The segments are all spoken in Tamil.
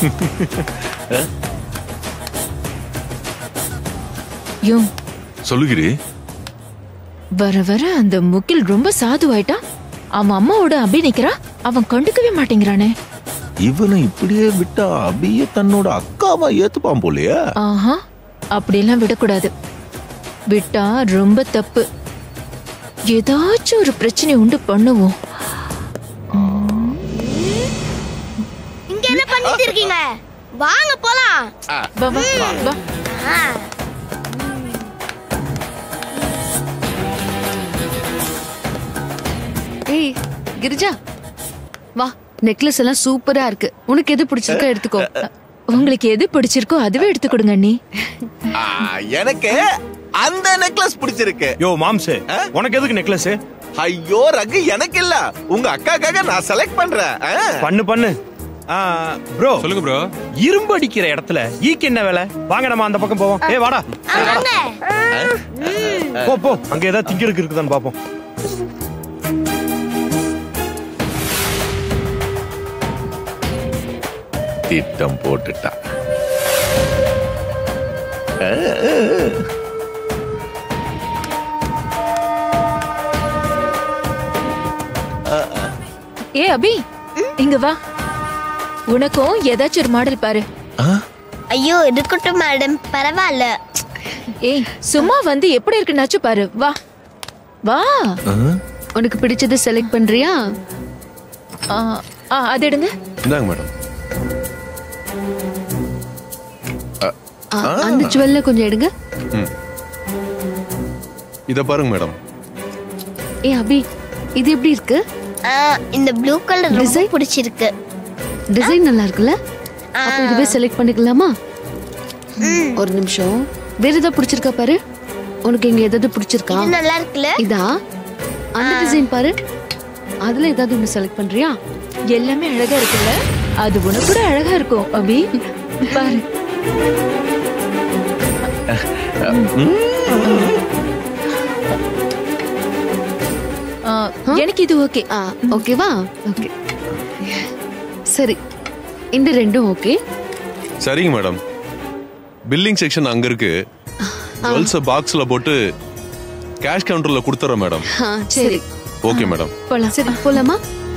யோ சொல்லுகிறி வர வர அந்த முகில் ரொம்ப சாதுவாயிட்டான் அவன் அம்மாவோட அபி நிக்கிறா அவன் கண்டுக்கவே மாட்டேங்கிறானே இவனை இப்படியே விட்டா அபிய தன்னோட அக்காவா ஏத்துப்பான் போலயே ஆஹா அப்படியெல்லாம் விடக்கூடாது விட்டா ரொம்ப தப்பு ஏதாச்சும் ஒரு பிரச்சனை உண்டு பண்ணுவோம் இங்க என்ன பண்ணிட்டு இருக்கீங்க வாங்க போலாம் வா வா வா ஆ, ஏய் கிரிஜா வா நெக்லஸ் எல்லாம் சூப்பரா இருக்கு உனக்கு எது பிடிச்சிருக்கோ எடுத்துக்கோ உங்களுக்கு எது பிடிச்சிருக்கோ அதுவே எடுத்து கொடுங்க அண்ணி ஆ, எனக்கு அந்த நெக்லஸ் பிடிச்சிருக்கு யோ மாம்சு உனக்கு எதுக்கு நெக்லஸ் ஐயோ ரகு எனக்கு இல்ல உங்க அக்காக்காக நான் செலக்ட் பண்றேன் ஆ. பண்ணு பண்ணு ப்ரோ சொல்லுங்க ப்ரோ இரும்பு அடிக்கிற இடத்துல ஈக்கு என்ன வேலை வாங்க நம்ம அந்த பக்கம் போவோம் ஏ வாடா ஆ, வாங்க போ போ அங்க ஏதாவது திங்கிறதுக்கு இருக்குதான்னு பாப்போம் திட்டம் போட்டுட்டா ஏ அபி இங்க வா உனக்கும் ஏதாச்சும் ஒரு மாடல் பாரு ஆ? ஐயோ இருக்கட்டும் மேடம் பரவாயில்ல ஏய் சும்மா வந்து எப்படி இருக்குன்னாச்சும் பாரு வா வா ஆ? உனக்கு பிடிச்சதை செலக்ட் பண்றியா ஆ, ஆ, அது எடுங்க இந்தாங்க மேடம் ஆ, அந்த ஜுவல்ல கொஞ்சம் எடுங்க இத பாருங்க மேடம் ஏ அபி இது எப்படி இருக்கு ஆ, இந்த ப்ளூ கலர் ரொம்ப Design? பிடிச்சிருக்கு டிசைன் நல்லா இருக்குல்ல அப்ப இதுவே செலக்ட் பண்ணிக்கலாமா ஒரு நிமிஷம் வேற ஏதாவது பிடிச்சிருக்கா பாரு உனக்கு இங்க ஏதாவது பிடிச்சிருக்கா இது நல்லா இருக்குல்ல இதா அந்த டிசைன் பாரு அதுல ஏதாவது ஒண்ணு செலக்ட் பண்றியா எல்லாமே அழகா இருக்குல்ல அது உனக்கு கூட அழகா இருக்கும் அபி பாரு ஆ, எனக்கு இது ஓகே ஆ ஓகேவா ஓகே சரி இந்த ரெண்டும் ஓகே சரிங்க மேடம் பில்லிங் செக்ஷன் அங்க இருக்கு ஜுவல்ஸ பாக்ஸ்ல போட்டு கேஷ் கவுண்டர்ல கொடுத்துறேன் மேடம் ஆ, சரி ஓகே மேடம் போலாம் சரி போலாமா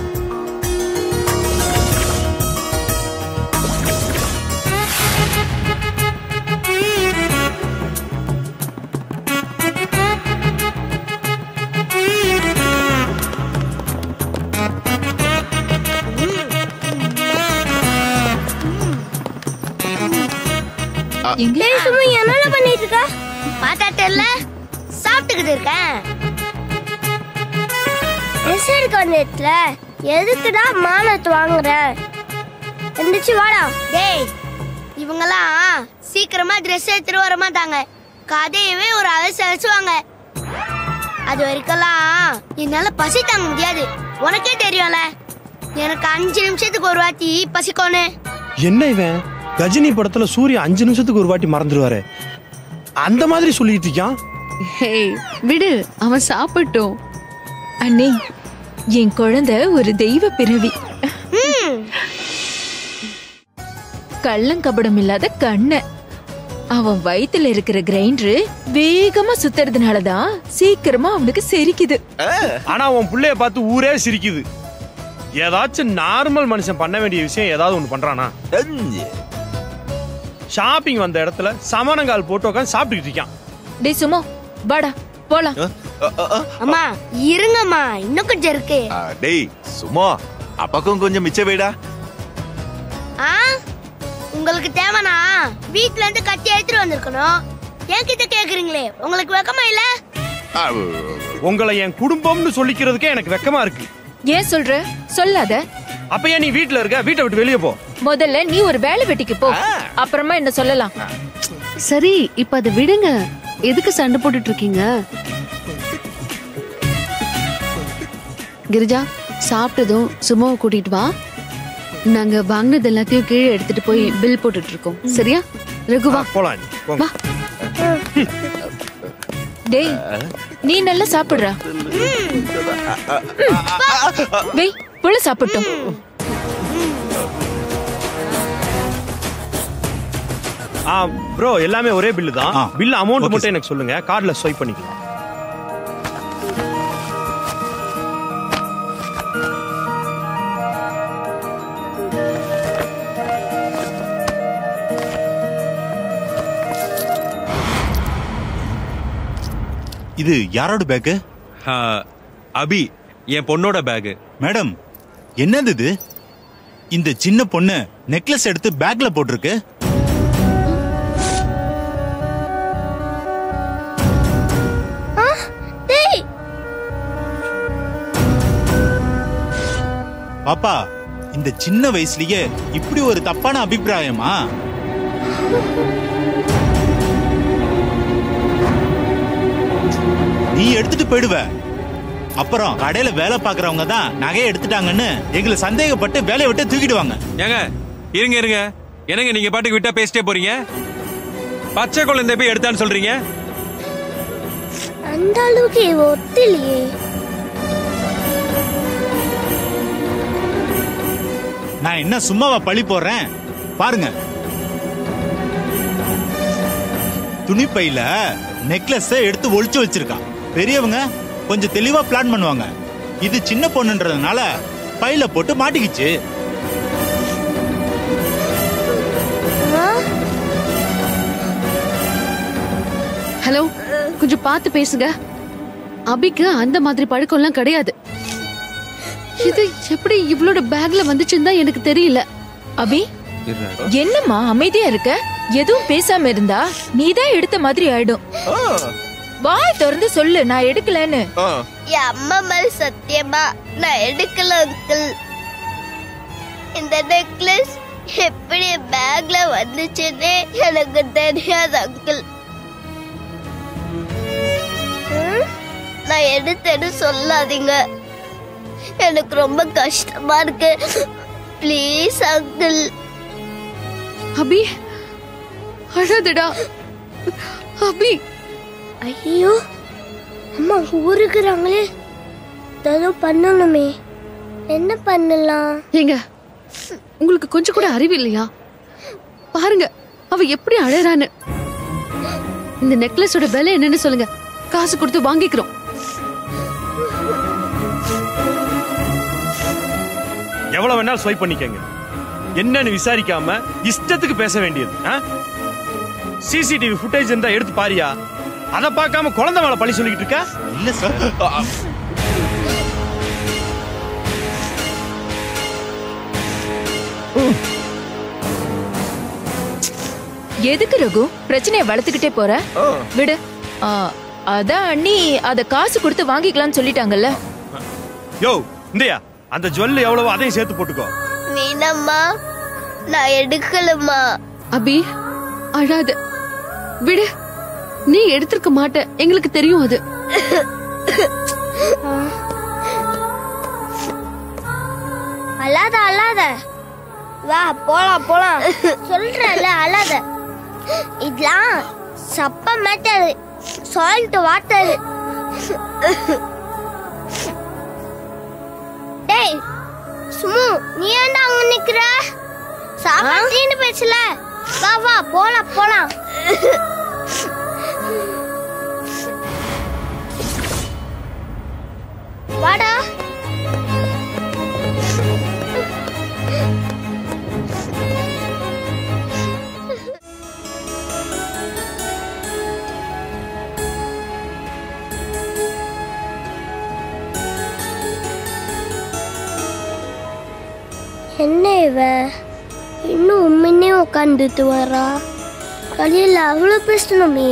எங்க டேய் சும்மா என்னென்ன பண்ணிட்டு இருக்க பார்த்தா தெரியல சாப்பிட்டுக்கிட்டு இருக்கேன் ட்ரெஸ் எடுக்க வந்துட்டுல எதுக்குடா மானத்து வாங்குற எந்திரிச்சு வாடா டேய் இவங்கெல்லாம் சீக்கிரமா ட்ரெஸ் எடுத்துட்டு வர மாட்டாங்க கதையவே ஒரு அலசு அலசுவாங்க அது வரைக்கெல்லாம் என்னால பசி தாங்க முடியாது உனக்கே தெரியும்ல எனக்கு அஞ்சு நிமிஷத்துக்கு ஒரு வாட்டி பசிக்கோன்னு என்ன இவன் கஜினி படத்துல சூர்யா அஞ்சு நிமிஷத்துக்கு ஒரு வாட்டி மறந்துடுவாரு அந்த மாதிரி சொல்லிட்டு இருக்கான் ஹேய் விடு அவன் சாப்பிட்டோம் அண்ணே என் குழந்தை ஒரு தெய்வ பிறவி கள்ளங்கபடம் இல்லாத கண்ண அவன் வயித்துல இருக்கிற கிரைண்டர் வேகமா சுத்துறதுனாலதான் சீக்கிரமா அவனுக்கு செரிக்குது ஆனா உன் புள்ளைய பார்த்து ஊரே சிரிக்குது ஏதாச்சும் நார்மல் மனுஷன் பண்ண வேண்டிய விஷயம் ஏதாவது ஒண்ணு பண்றானா ஷாப்பிங் வந்த இடத்துல சமணங்கால் போட்டு உட்காந்து சாப்பிட்டுக்கிட்டு இருக்கான் டேய் சுமோ வாடா போலாம் அம்மா இருங்கம்மா இன்னும் கொஞ்சம் இருக்கு ஆ, டேய் சும்மா அப்பாக்கும் கொஞ்சம் மிச்ச வைடா ஆ உங்களுக்கு தேவைனா வீட்ல இருந்து கட்டி எடுத்துட்டு வந்திருக்கணும் என்கிட்ட கேக்குறீங்களே உங்களுக்கு வெக்கமா இல்ல ஆ, உங்களை என் குடும்பம்னு சொல்லிக்கிறதுக்கே எனக்கு வெக்கமா இருக்கு ஏன் சொல்ற சொல்லாத அப்ப ஏன் நீ வீட்ல இருக்க வீட்டை விட்டு வெளியே போ முதல்ல நீ ஒரு வேலை வெட்டிக்கு போ அப்புறமா என்ன சொல்லலாம் சரி இப்ப அதை விடுங்க எதுக்கு சண்டை போட்டுட்டு இருக்கீங்க கிரிஜா சாப்பிட்டதும் சும்மாவை கூட்டிட்டு வா நாங்க வாங்கினது எல்லாத்தையும் கீழே எடுத்துட்டு போய் பில் போட்டுட்டு இருக்கோம் சரியா ரகுவா போலாம் நீ, போங்க. வா டேய் நீ நல்லா சாப்பிடுறா வெய் புள்ள சாப்பிட்டோம் ஆ ப்ரோ எல்லாமே ஒரே பில்லு தான் ஆ. பில் அமௌண்ட் Okay, மட்டும் எனக்கு சொல்லுங்க கார்டுல ஸ்வைப் பண்ணிக்கலாம் இது யாரோட பேக்கு ஆ, அபி என் பொண்ணோட பேகு மேடம் என்னது இது இந்த சின்ன பொண்ணு நெக்லஸ் எடுத்து பேக்ல போட்டிருக்கு டேய் பாப்பா இந்த சின்ன வயசுலயே இப்படி ஒரு தப்பான அபிப்பிராயமா நீ எடுத்துட்டு போயிடுவ அப்புறம் கடையில வேலை பாக்குறவங்க தான் நகையை எடுத்துட்டாங்கன்னு எங்களை சந்தேகப்பட்டு வேலையை விட்டு தூக்கிடுவாங்க ஏங்க இருங்க இருங்க என்னங்க நீங்க பாட்டுக்கு விட்டா பேசிட்டே போறீங்க பச்சை குழந்தை போய் எடுத்தான்னு சொல்றீங்க அந்த அளவுக்கு இவ ஒத்திலையே நான் என்ன சும்மாவா பழி போடுறேன் பாருங்க துணிப்பையில நெக்லஸ் எடுத்து ஒளிச்சு வச்சிருக்கா பெரியவங்க கொஞ்சம் தெளிவா பிளான் பண்ணுவாங்க இது சின்ன பொண்ணுன்றதுனால பையில போட்டு மாட்டிக்கிச்சு ஹலோ கொஞ்சம் பார்த்து பேசுங்க அபிக்கு அந்த மாதிரி பழக்கம்லாம் கிடையாது இது எப்படி இவளோட பேக்ல வந்துச்சுன்னு தான் எனக்கு தெரியல அபி என்னம்மா அமைதியா இருக்க எதுவும் பேசாம இருந்தா நீதான் எடுத்த மாதிரி ஆயிடும் வாய் திறந்து சொல்லு நான் எடுக்கலன்னு ஆ, என் அம்மா மேல சத்தியமா நான் எடுக்கல அங்கிள் இந்த நெக்லஸ் எப்படி பேக்ல வந்துச்சுன்னு எனக்கு தெரியாது அங்கிள் நான் எடுத்தேன்னு சொல்லாதீங்க எனக்கு ரொம்ப கஷ்டமா இருக்கு ப்ளீஸ் அங்கிள் அபி அழாதடா அபி ஐயோ அம்மா ஊருக்குறாங்களே ஏதோ பண்ணணுமே என்ன பண்ணலாம் ஏங்க உங்களுக்கு கொஞ்சம் கூட அறிவு இல்லையா பாருங்க அவ எப்படி அழறான்னு இந்த நெக்லஸோட விலை என்னன்னு சொல்லுங்க காசு கொடுத்து வாங்கிக்கிறோம் எவ்வளவு வேணாலும் ஸ்வைப் பண்ணிக்கங்க என்னன்னு விசாரிக்காம இஷ்டத்துக்கு பேச வேண்டியது சிசிடிவி ஃபுட்டேஜ் இருந்தா எடுத்து பாரியா அதை பார்க்காம குழந்தை மேல பழி சொல்லிக்கிட்டு இருக்க இல்ல சார் எதுக்கு ரகு பிரச்சனைய வளர்த்துக்கிட்டே போற விடு ஆ, அதான் அண்ணி அத காசு கொடுத்து வாங்கிக்கலாம்னு சொல்லிட்டாங்கல்ல யோ இந்தியா அந்த ஜுவல் எவ்வளவோ அதையும் சேர்த்து போட்டுக்கோ மீனம்மா நான் எடுக்கலம்மா அபி அழாத விடு நீ எடுத்திருக்க மாட்ட எங்களுக்கு தெரியும் அது அழாத அழாத வா போலாம் போலாம் சொல்றல அழாத இதெல்லாம் சப்ப மேட்டர் சால்ட் வாட்டர் டேய் சுமு நீ ஏன்டா அங்க நிக்கிற சாப்பாடுன்னு பேசல வா வா போலாம் போலாம் வாடா என்ன இவ இன்னும் உண்மையே உட்காந்துட்டு வரா கடையில் அவ்வளோ பேசணுமே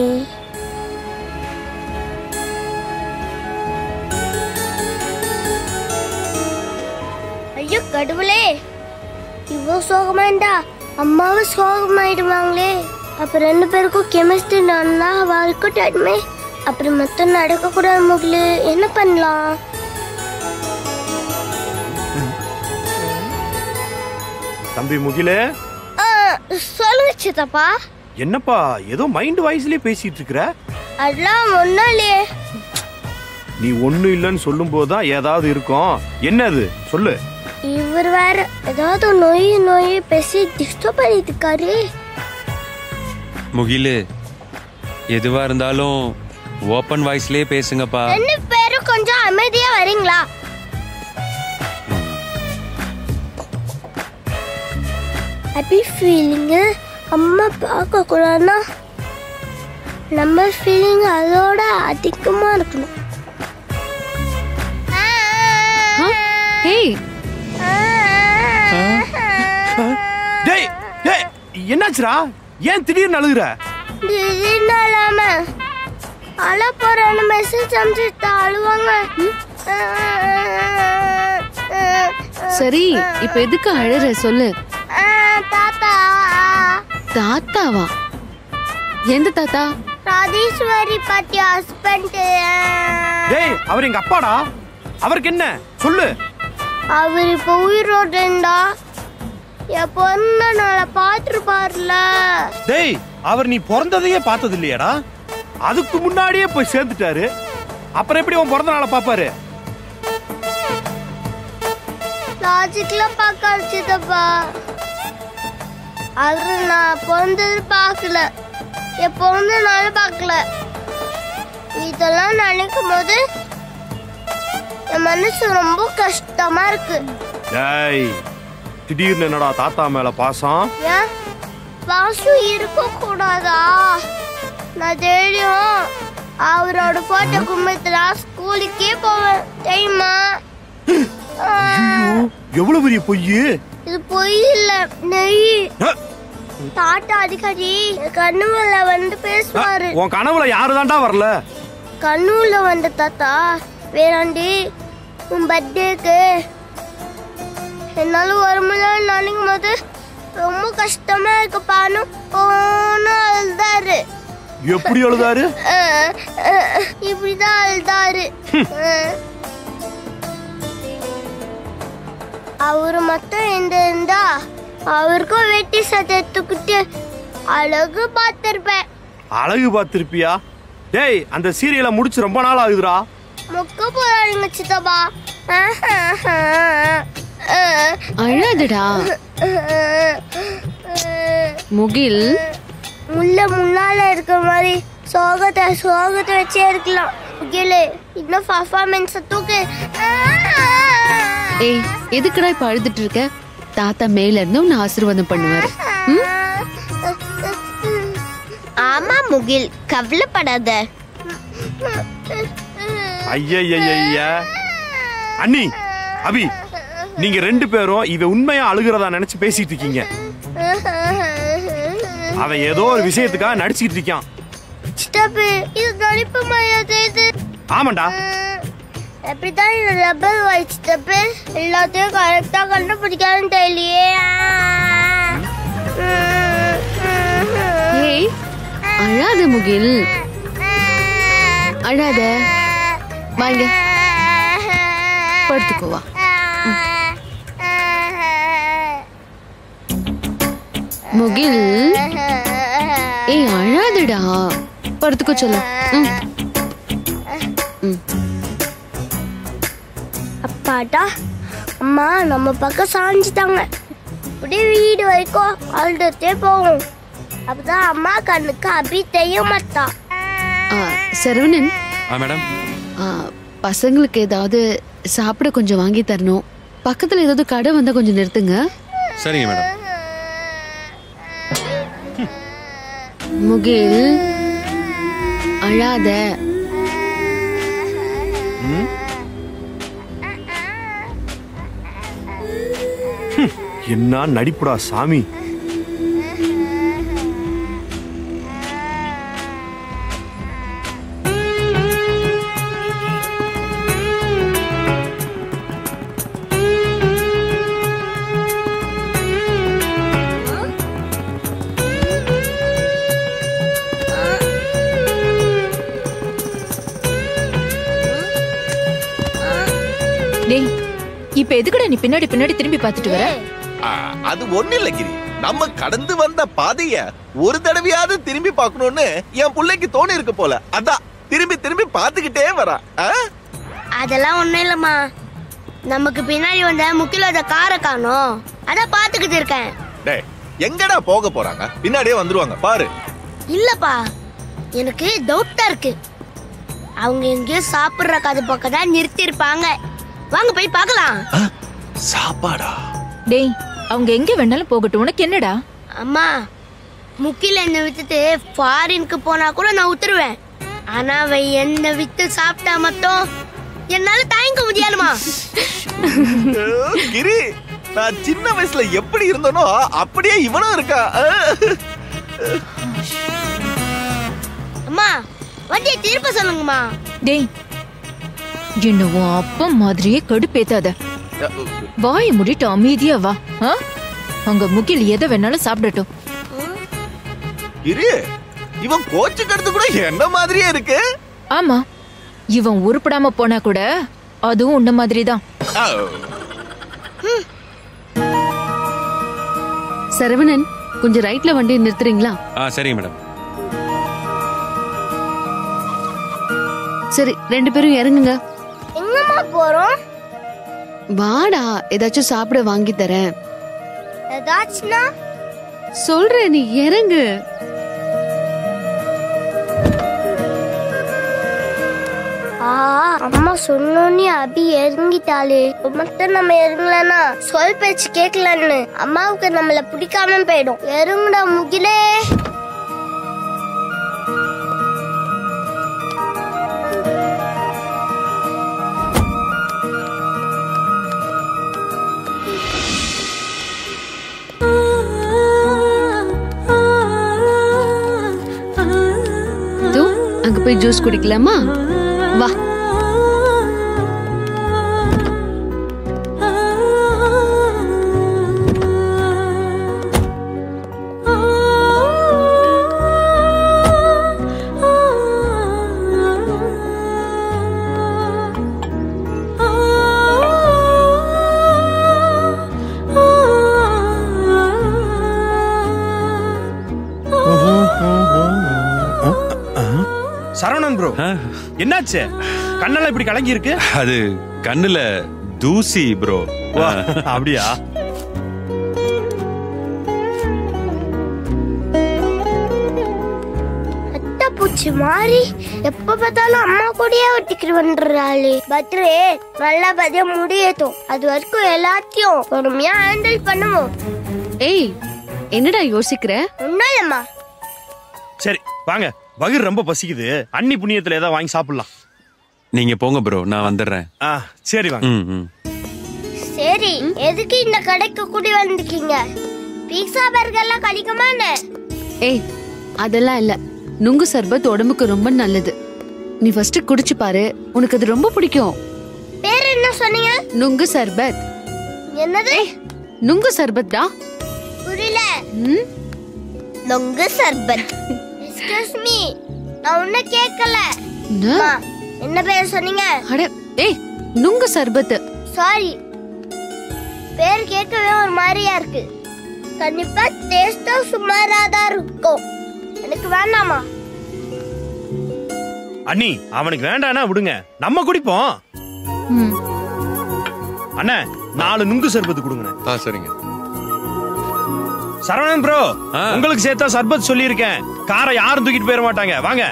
ஐயோ கடவுளே இவ்வளோ சோகமாண்டா அம்மாவும் சோகமாயிடுவாங்களே அப்ப ரெண்டு பேருக்கும் கெமிஸ்ட்ரி நல்லா இருக்கட்டுமே அப்படி மொத்தம் நடக்கக்கூடாது முகிலு என்ன பண்ணலாம் தம்பி முகிலே ஆ, சொல்லுங்க சித்தப்பா என்னப்பா ஏதோ மைண்ட் வாய்ஸ்லயே பேசிட்டு இருக்கிற அதெல்லாம் ஒன்றும் இல்லையே நீ ஒண்ணு இல்லைன்னு சொல்லும் போதுதான் ஏதாவது இருக்கும் என்னது சொல்லு இவர் வேற ஏதாவது நோய் நோய் பேசி டிஸ்டர்ப் பண்ணிட்டு இருக்காரு முகிலு எதுவா இருந்தாலும் ஓப்பன் வாய்ஸ்லயே பேசுங்கப்பா ரெண்டு பேரும் கொஞ்சம் அமைதியா வரீங்களா ஹாப்பி ஃபீலிங்கு அம்மா பார்க்க கூடாதுன்னா நம்ம ஃபீலிங் அதோட அதிகமா இருக்கணும் ஆ? ஏய் டேய் டேய் என்னாச்சுடா ஏன் திடீர்னு அழுகுற திடீர்னு இல்லாம அழ போறேன்னு மெசேஜ் அனுப்பிச்சுட்டு அழுவாங்க சரி இப்ப எதுக்கு அழற சொல்லு ஆ, தாத்தா தாத்தாவா எந்த தாத்தா ராஜேஸ்வரி பாட்டி ஹஸ்பண்ட் டேய் அவர் எங்க அப்பாடா அவருக்கு என்ன சொல்லு அவர் இப்ப உயிரோடு இருந்தா என் பிறந்த நாளை பார்த்துருப்பார்ல டேய் அவர் நீ பிறந்ததையே பார்த்தது இல்லையாடா அதுக்கு முன்னாடியே போய் சேர்ந்துட்டாரு அப்புறம் எப்படி உன் பிறந்த நாளை பாப்பாரு லாஜிக்லாம் பார்க்க வச்சுதப்பா அவரு நான் பிறந்தது பார்க்கல என் பிறந்த நாள் பார்க்கல இதெல்லாம் நினைக்கும் போது என் மனசு ரொம்ப கஷ்டமா இருக்கு டேய் திடீர்னு என்னடா தாத்தா மேல பாசம் ஏன் பாசம் இருக்க கூடாதா நான் டெய்லியும் அவரோட போட்டோ கும்பிட்டுனா ஸ்கூலுக்கே போவேன் தெரியுமா ஆ, எவ்வளவு பெரிய பொய்யு இது பொய் இல்ல நெய் அஹ், தாத்தா அடிக்கடி என் கண்ணுல வந்து பேசுவாரு உன் கனவுல யாருதான்டா வரல கண்ணுல வந்த தாத்தா வேறாண்டி உன் பர்த்டேக்கு என்னால ஒரு மணி நேரம் நினைக்கும் போது ரொம்ப கஷ்டமா இருக்கு பானு போன அழுதாரு எப்படி அழுதாரு அஹ், அஹ், இப்படிதான் அழுதாரு அஹ். அவரு மட்டும் இந்த இருந்தா அவருக்கும் வெட்டி சட்டை தூக்கிட்டு அழகு பார்த்திருப்பேன் அழகு பார்த்திருப்பியா டேய் அந்த சீரியலை முடிச்சு ரொம்ப நாள் ஆகுதுடா முக்க போறாருங்க சித்தப்பா அஹ், அஹ், அஹ், அஹ், அழாதடா அஹ். முகில் முள்ள முன்னால இருக்கிற மாதிரி சோகத்தை சோகத்தை வச்சே இருக்கலாம் முகிலு இன்னும் பர்ஃபார்மன்ஸ் தூக்கு ஏய் எதுக்குடா இப்ப அழுதுட்டு இருக்க தாத்தா மேல இருந்து உன்னை ஆசீர்வாதம் பண்ணுவாரு ம்? ஆமா முகில் கவலைப்படாத ஐயா அண்ணி அபி நீங்க ரெண்டு பேரும் இவ உண்மையா அழுகிறதா நினைச்சு பேசிட்டு இருக்கீங்க அவன் ஏதோ ஒரு விஷயத்துக்காக நடிச்சுக்கிட்டு இருக்கான் சித்தப்பு இது நடிப்பு மாதிரியா தெரியுது ஆமாண்டா எப்படிதான் இந்த ரப்பர் வாய் சித்தப்பு எல்லாத்தையும் கரெக்டா கண்டுபிடிக்காதுன்னு தெரியலையே ஏய் அழாத முகில் அழாத வாங்க படுத்துக்கோ வா முகில் ஏய் அழாதடா படுத்துக்கோ சொல்ல ம் அப்பாடா அம்மா நம்ம பக்கம் சாஞ்சிட்டாங்க அப்படியே வீடு வரைக்கும் அழுதுட்டே போகும் அப்பதான் அம்மா கண்ணுக்கு அபி தெரிய மாட்டான் ஆ, சரவணன் ஆ மேடம் ஆ, பசங்களுக்கு ஏதாவது சாப்பிட கொஞ்சம் வாங்கி தரணும் பக்கத்துல ஏதாவது கடை வந்தா கொஞ்சம் நிறுத்துங்க சரிங்க மேடம் முகில் அழாத என்ன நடிப்புடா சாமி டேய் இப்ப எதுக்குடா நீ பின்னாடி பின்னாடி திரும்பி பார்த்துட்டு வர ஆ, அது ஒண்ணு இல்ல கிரி நம்ம கடந்து வந்த பாதைய ஒரு தடவையாவது திரும்பி பார்க்கணும்னு என் பிள்ளைக்கு தோணி இருக்கு போல அதான் திரும்பி திரும்பி பார்த்துக்கிட்டே வரா ஆ? அதெல்லாம் ஒண்ணும் இல்லம்மா நமக்கு பின்னாடி வந்த முக்கிலோட காரை காணோம் அதான் பாத்துக்கிட்டு இருக்கேன் டேய் எங்கடா போக போறாங்க பின்னாடியே வந்துருவாங்க பாரு இல்லப்பா எனக்கு டவுட்டா இருக்கு அவங்க எங்கேயோ சாப்பிடுற கதை பக்கம் தான் நிறுத்தி இருப்பாங்க வாங்க போய் பார்க்கலாம் சாப்பாடா டேய் அவங்க எங்க வேணாலும் போகட்டும் உனக்கு என்னடா அம்மா முக்கில என்ன வித்துட்டு ஃபாரினுக்கு போனா கூட நான் உத்துருவேன் ஆனா அவ என்ன வித்து சாப்பிட்டா மட்டும் என்னால தாங்கிக்க முடியாதுமா கிரி நான் சின்ன வயசுல எப்படி இருந்தனோ அப்படியே இவனும் இருக்கா அம்மா வண்டியை திருப்ப சொல்லுங்கம்மா டேய் என்ன உன் அப்பா மாதிரியே கடுப்பேத்தாத வாயை மூடிட்டு அமைதியா வா ஆ? அங்க முகில் எதை வேணாலும் சாப்பிடட்டும் கிரி இவன் கோச்சுக்கிறது கூட என்ன மாதிரியே இருக்கு ஆமா இவன் உருப்படாம போனா கூட அதுவும் உன்ன மாதிரிதான் ஆ, சரவணன் கொஞ்சம் ரைட்ல வண்டியை நிறுத்துறீங்களா ஆ சரிங்க மேடம் சரி ரெண்டு பேரும் இறங்குங்க எங்கம்மா போறோம் வாடா ஏதாச்சும் சாப்பிட வாங்கி தரேன் ஏதாச்சும்னா சொல்றேன் நீ இறங்கு ஆ அம்மா சொன்னோன்னே அபி இறங்கிட்டாளே மட்டும் நம்ம இறங்கலனா சொல் பேச்சு கேட்கலன்னு அம்மாவுக்கு நம்மள பிடிக்காம போயிடும் இறங்குடா முகிலே இதோ அங்க போய் ஜூஸ் குடிக்கலாமா வா சரவணன் ப்ரோ என்னாச்சு கண்ணெல்லாம் இப்படி கலங்கி இருக்கு அது கண்ணுல தூசி ப்ரோ வா, அப்படியா அட்டை பூச்சி மாதிரி எப்ப பார்த்தாலும் அம்மா கூடயே ஒட்டிக்கிட்டு வந்துடுறாளே பத்ரே நல்லா பதியா முடியட்டும் அது வரைக்கும் எல்லாத்தையும் பொறுமையா ஹேண்டில் பண்ணுவோம் ஏய் என்னடா யோசிக்கிற ஒன்னும் இல்லம்மா சரி வாங்க வயிறு ரொம்ப பசிக்குது அன்னி புண்ணியத்துல ஏதாவது வாங்கி சாப்பிடலாம் நீங்க போங்க ப்ரோ நான் வந்துடுறேன் ஆ சரி வாங்க ம் ம் சரி எதுக்கு இந்த கடைக்கு கூடி வந்திருக்கீங்க பீட்சா பர்கர்லாம் கிடைக்குமா என்ன ஏய் அதெல்லாம் இல்ல நுங்கு சர்பத் உடம்புக்கு ரொம்ப நல்லது நீ ஃபர்ஸ்ட் குடிச்சு பாரு உனக்கு அது ரொம்ப பிடிக்கும் பேர் என்ன சொன்னீங்க நுங்கு சர்பத் என்னது நுங்கு சர்பத்தா புரியல ம் நொங்கு சர்பத் எக்ஸ்கியூஸ் மீ நான் ஒன்ன கேட்கல என்ன? அம்மா, என்ன பேர் சொன்னீங்க அட ஏய் நுங்கு சர்பத் சாரி பேர் கேட்கவே ஒரு மாதிரியா இருக்கு கண்டிப்பா டேஸ்டும் சுமாரா தான் இருக்கும் எனக்கு வேண்டாமா அண்ணி அவனுக்கு வேண்டானா விடுங்க நம்ம குடிப்போம் ம் அண்ணா நாலு நுங்கு சர்பத்து கொடுங்க ஆ சரிங்க சரவணன் ப்ரோ ஆ. உங்களுக்கு சேர்த்தா சர்பத் சொல்லியிருக்கேன் காரை யாரும் தூக்கிட்டு போயிட மாட்டாங்க வாங்க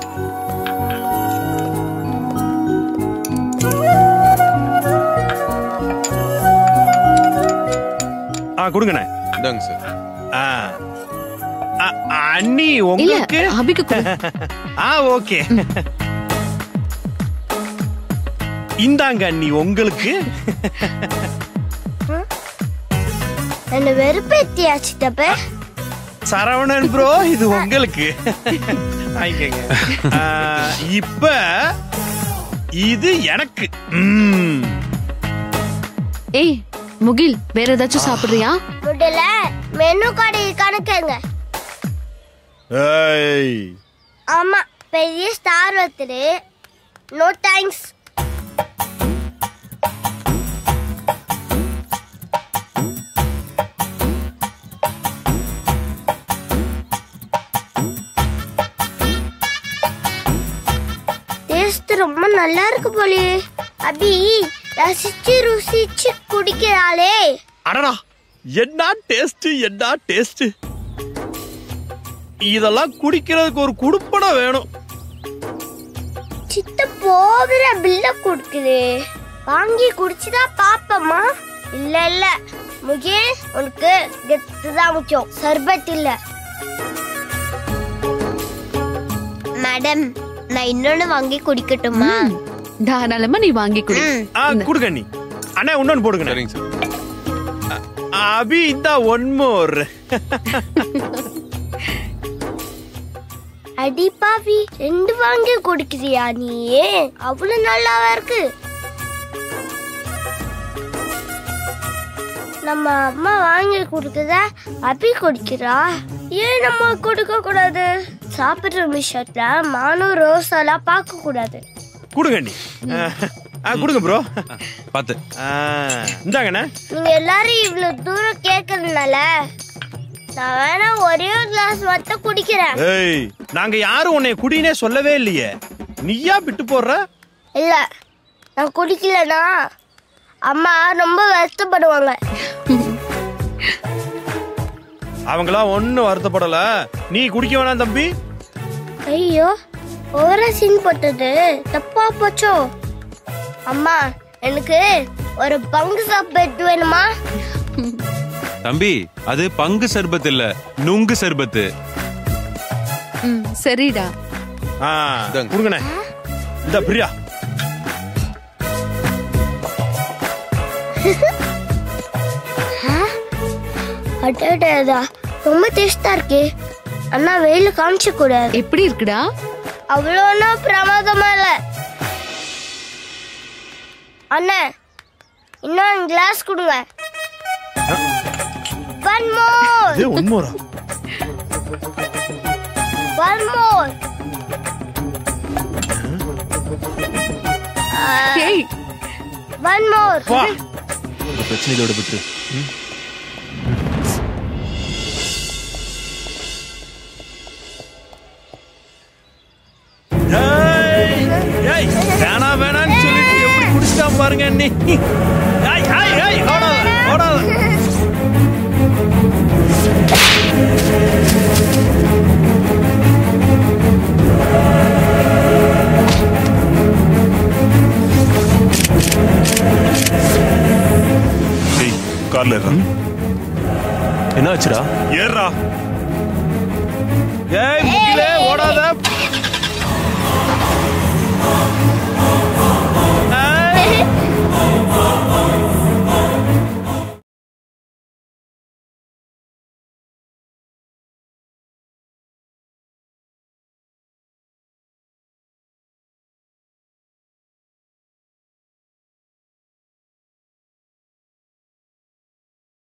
ஆ கொடுங்கண்ணே இந்தாங்க சார் ஆ. ஆ, அண்ணி இல்ல உங்களுக்கு அபிக்கு கொடு. ஆ ஓகே இந்தாங்க அண்ணி உங்களுக்கு என்ன வெறுப்பேத்தியாச்சு தப்ப சரவணன் ப்ரோ இது உங்களுக்கு வாங்கிக்கங்க. ஆ, இப்ப இது எனக்கு ம். ஏய் முகில் வேற ஏதாச்சும் சாப்பிடுறியா முடியல மெனு கார்டு கணக்குங்க ஏய் ஆமா பெரிய ஸ்டார் ஒருத்தரு நோ தேங்க்ஸ் டேஸ்ட் ரொம்ப நல்லா இருக்கு போலே அபி ரசிச்சு ருசிச்சு குடிக்கிறாளே அடடா என்ன டேஸ்ட் என்ன டேஸ்ட் இதெல்லாம் குடிக்கிறதுக்கு ஒரு குடுப்பனை வேணும் சித்த போகிற பில்ல குடுக்குது வாங்கி குடிச்சுதான் பாப்பமா இல்ல இல்ல முகேஷ் உனக்கு கெத்து தான் முக்கியம் சர்பத் இல்ல மேடம் நான் இன்னொன்னு வாங்கி குடிக்கட்டுமா தாராளமா நீ வாங்கி கொடு ஆ குடுங்க நீ அண்ணே இன்னொன்னு போடுங்க சரிங்க சார் அபி இந்த ஒன் மோர் அடி பாவி ரெண்டு வாங்கி குடிக்கிறியா நீ அவ்வளவு நல்லாவா இருக்கு நம்ம அம்மா வாங்கி கொடுத்தத அபி குடிக்கிறா ஏன் நம்ம கொடுக்க கூடாது சாப்பிடுற விஷயத்துல மானும் ரோஸெல்லாம் பார்க்க கூடாது குடுங்க நீ ஆ குடுங்க ப்ரோ பாத்து இந்தாங்கண்ணே நீங்க எல்லாரும் இவ்வளவு தூரம் கேட்கறதுனால நான் வேணா ஒரே ஒரு கிளாஸ் மட்டும் குடிக்கிறேன் ஏய் நாங்க யாரும் உன்னை குடினே சொல்லவே இல்லையே நீயா விட்டு போடுற இல்ல நான் குடிக்கலனா அம்மா ரொம்ப வருத்தப்படுவாங்க அவங்களாம் ஒன்னும் வருத்தப்படல நீ குடிக்க வேணாம் தம்பி ஐயோ ஓவரா சீன் போட்டது தப்பா போச்சோ அம்மா எனக்கு ஒரு பங்கு சாப்பிட்டு வேணுமா தம்பி அது பங்கு சர்பத் இல்ல நுங்கு சர்பத்து ம், சரிடா ஆ இந்தாங்க. குடுங்கண்ணே இந்த பிரியா அடடா ரொம்ப டேஸ்டா இருக்கே அண்ணா வெயில காமிச்ச கூடாது எப்படி இருக்குடா அவ்வளோ ஒன்றும் பிரமாதமா இல்ல அண்ணா இன்னும் கிளாஸ் கொடுங்க ஒன் மோர் இது உண்மைரா ஒன் மோர் ஏய் ஒன் மோர் வா பிரச்சனை இதோட விட்டு ஏய் ஏய் வேணா வேணான்னு சொல்லிட்டு எப்படி குடிச்சிட்டான் பாருங்க நீ ஏய் ஏய் ஏய் ஓடாத ஓடாத டேய் கார்ல ஏறா என்ன ஆச்சுடா ஏறா ஏய் முகிலே ஓடாத